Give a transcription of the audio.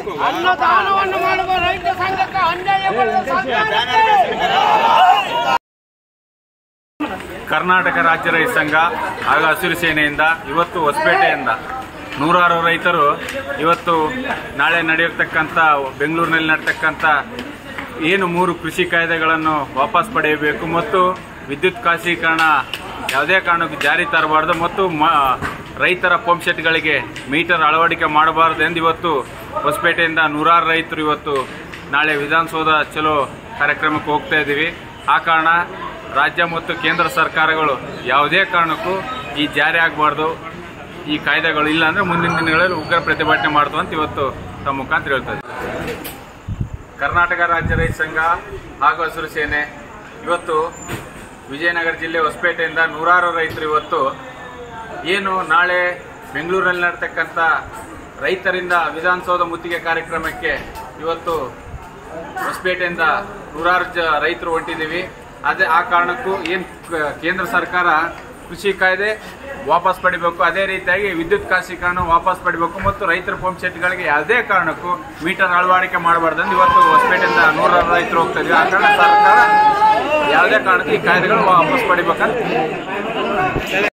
ಅನ್ನದಾನವನ್ನು ಮಾಡುವ ರೈತ ಸಂಘಕ್ಕೆ ಅನ್ಯಾಯ ಮಾಡುವ ಸರ್ಕಾರಕ್ಕೆ ಕರ್ನಾಟಕ ರಾಜ್ಯ ರೈತ ಸಂಘ ಹಾಗೂ ಹಸಿರು ಸೇನೆಯಿಂದ ಇವತ್ತು ಹೊಸಪೇಟೆಯಿಂದ ನೂರಾರು ರೈತರು ಇವತ್ತು ನಾಳೆ ನಡೆಯತಕ್ಕಂಥ ಬೆಂಗಳೂರಿನಲ್ಲಿ ನಡತಕ್ಕಂಥ ಏನು ಮೂರು ಕೃಷಿ ಕಾಯ್ದೆಗಳನ್ನು ವಾಪಸ್ ಪಡೆಯಬೇಕು ಮತ್ತು ವಿದ್ಯುತ್ ಖಾಸಗೀಕರಣ ಯಾವುದೇ ಕಾರಣಕ್ಕೂ ಜಾರಿ ತರಬಾರ್ದು ಮತ್ತು ಮ ರೈತರ ಪಂಪ್ ಸೆಟ್ಗಳಿಗೆ ಮೀಟರ್ ಅಳವಡಿಕೆ ಮಾಡಬಾರದು ಎಂದು ಇವತ್ತು ಹೊಸಪೇಟೆಯಿಂದ ನೂರಾರು ರೈತರು ಇವತ್ತು ನಾಳೆ ವಿಧಾನಸೌಧ ಚಲೋ ಕಾರ್ಯಕ್ರಮಕ್ಕೆ ಹೋಗ್ತಾ ಇದ್ದೀವಿ ಆ ಕಾರಣ ರಾಜ್ಯ ಮತ್ತು ಕೇಂದ್ರ ಸರ್ಕಾರಗಳು ಯಾವುದೇ ಕಾರಣಕ್ಕೂ ಈ ಜಾರಿ ಆಗಬಾರ್ದು ಈ ಕಾಯ್ದೆಗಳು ಇಲ್ಲ ಅಂದ್ರೆ ಮುಂದಿನ ದಿನಗಳಲ್ಲಿ ಉಗ್ರ ಪ್ರತಿಭಟನೆ ಮಾಡ್ತು ಅಂತ ಇವತ್ತು ತಮ್ಮ ಮುಖಾಂತರ ಹೇಳ್ತಾ ಇದ್ದೀವಿ. ಕರ್ನಾಟಕ ರಾಜ್ಯ ರೈತ ಸಂಘ ಹಾಗೂ ಹಸಿರು ಸೇನೆ ಇವತ್ತು ವಿಜಯನಗರ ಜಿಲ್ಲೆ ಹೊಸಪೇಟೆಯಿಂದ ನೂರಾರು ರೈತರು ಇವತ್ತು ಏನು ನಾಳೆ ಬೆಂಗಳೂರಲ್ಲಿ ನಡ್ತಕ್ಕಂಥ ರೈತರಿಂದ ವಿಧಾನಸೌಧ ಮುತ್ತಿಗೆ ಕಾರ್ಯಕ್ರಮಕ್ಕೆ ಇವತ್ತು ಹೊಸಪೇಟೆಯಿಂದ ನೂರಾರು ಜ ರೈತರು ಹೊಂಟಿದ್ದೀವಿ ಅದೇ ಆ ಕಾರಣಕ್ಕೂ ಏನು ಕೇಂದ್ರ ಸರ್ಕಾರ ಕೃಷಿ ಕಾಯ್ದೆ ವಾಪಸ್ ಪಡಿಬೇಕು ಅದೇ ರೀತಿಯಾಗಿ ವಿದ್ಯುತ್ ಖಾಸಗೀಕರಣ ವಾಪಸ್ ಪಡಿಬೇಕು ಮತ್ತು ರೈತರ ಪಂಪ್ ಸೆಟ್ಗಳಿಗೆ ಯಾವುದೇ ಕಾರಣಕ್ಕೂ ಮೀಟರ್ ಅಳವಡಿಕೆ ಮಾಡಬಾರ್ದು ಇವತ್ತು ಹೊಸಪೇಟೆಯಿಂದ ನೂರಾರು ರೈತರು ಹೋಗ್ತಾ ಇದ್ವಿ ಆ ಕಾರಣ ಸರ್ಕಾರ ಯಾವುದೇ ಕಾರಣಕ್ಕೂ ಈ ಕಾಯ್ದೆಗಳು ವಾಪಸ್ ಪಡಿಬೇಕಂತ